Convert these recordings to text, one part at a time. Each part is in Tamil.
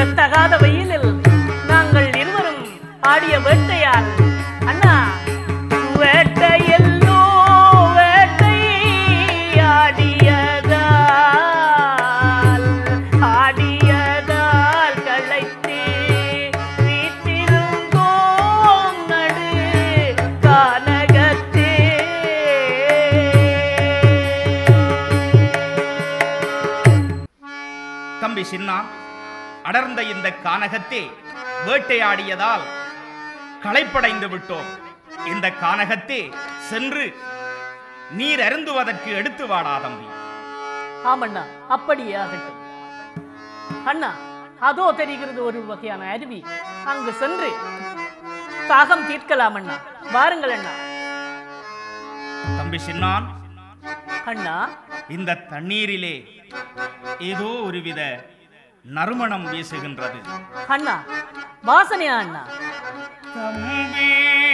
இந்த தகாத வெயிலில் நாங்கள் இருவரும் ஆடிய வேட்டையால் அண்ணா வேட்டையெல்லோ வேட்டை ஆடியதால் ஆடியதால் களைத்தே வீட்டிருந்தோம் நடு கானகத்தே தம்பி சின்னா அடர்ந்த இந்த கானகத்தே வேட்டையாடியதால் களைப்படைந்து விட்டோம் இந்த கானகத்தே சென்று நீர் அருந்துவதற்கு எடுத்து வாடா தம்பி ஆமண்ணா அப்படியே ஆகட்டும் அண்ணா அதோ தெரிகிறது ஒரு வகையான அருவி அங்கு சென்று தாகம் தீர்க்கலாம் அண்ணா வாருங்கள் அண்ணா தம்பி சின்னான் அண்ணா இந்த தண்ணீரிலே ஏதோ ஒருவித நறுமணம் வீசுகின்றது அண்ணா வாசனையா அண்ணா தம்பி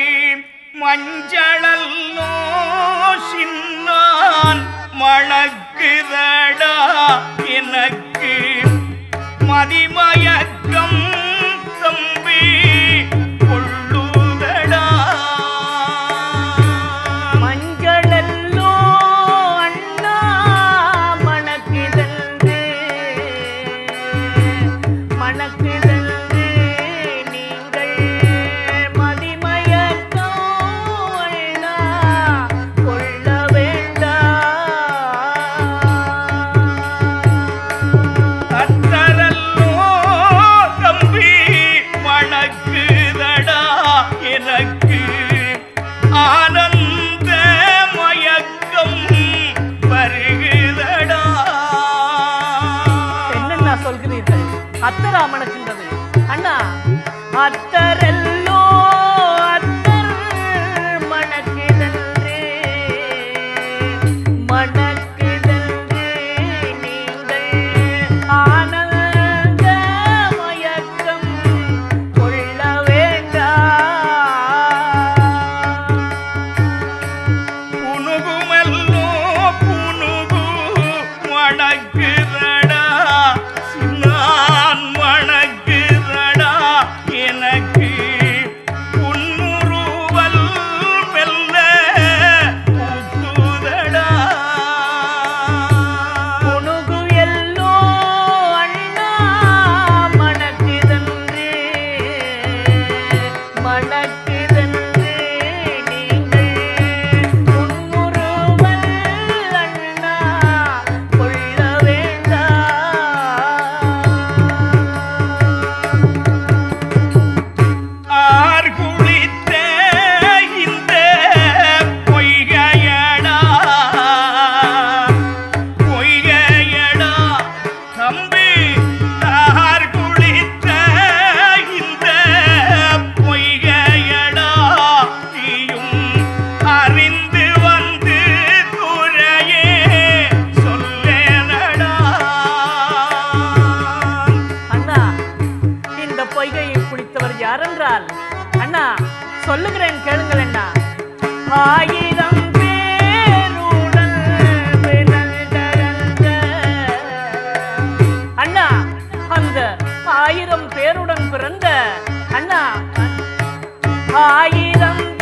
மஞ்சளல்லோ சின்னான் மணக்குதடா எனக்கு மதிமயக்கம் தம்பி கொள்ளுதடா மஞ்சளெல்லோ அண்ணா மணக்குதென்று மணக்குதென்று நீங்கள் மதிமயக்கம் அண்ணா கொள்ள வேண்டாம் அத்தரல்லோ தம்பி மணக்குதடா எனக்கு ஆனந்த மயக்கம் வருகுதடா என்னண்ணா சொல்கிறீர்கள் அத்தரா மணக்கின்றது அண்ணா அத்தரெல்லோ அத்தர் மணக்கிதன்றே மணக்கிதன்றே நீங்கள் ஆனந்த மயக்கம் கொள்ள வேண்டாம் புனுகுமல்லோ புனுகு மணக்குதடா சின்னான் மணக்குதடா எனக்கு புன்முறுவல் மெல்ல பூக்குதடா புனுகு எல்லோ அண்ணா மணக்குதன்றே மணக்குதன்றே நீங்கள் முன்முறுவல் அண்ணா கொள்ள வேண்டாம் ஆர் குளித்த இந்த பொய்கையடா பொய்கையடா தம்பி ஆர் குளித்த இந்த பொய்கையடா நீயும் அறிந்து வந்து துறையே சொல்லேனடா அண்ணா இந்த பொய்கையை குடித்தவர் யாரென்றால் அண்ணா சொல்லுகிறேன் கேளுங்கள் அண்ணா ஆயிரம் பேருடன் பிறந்தரங்க. அண்ணா அந்த ஆயிரம் பேருடன் பிறந்த அண்ணா ஆயிரம்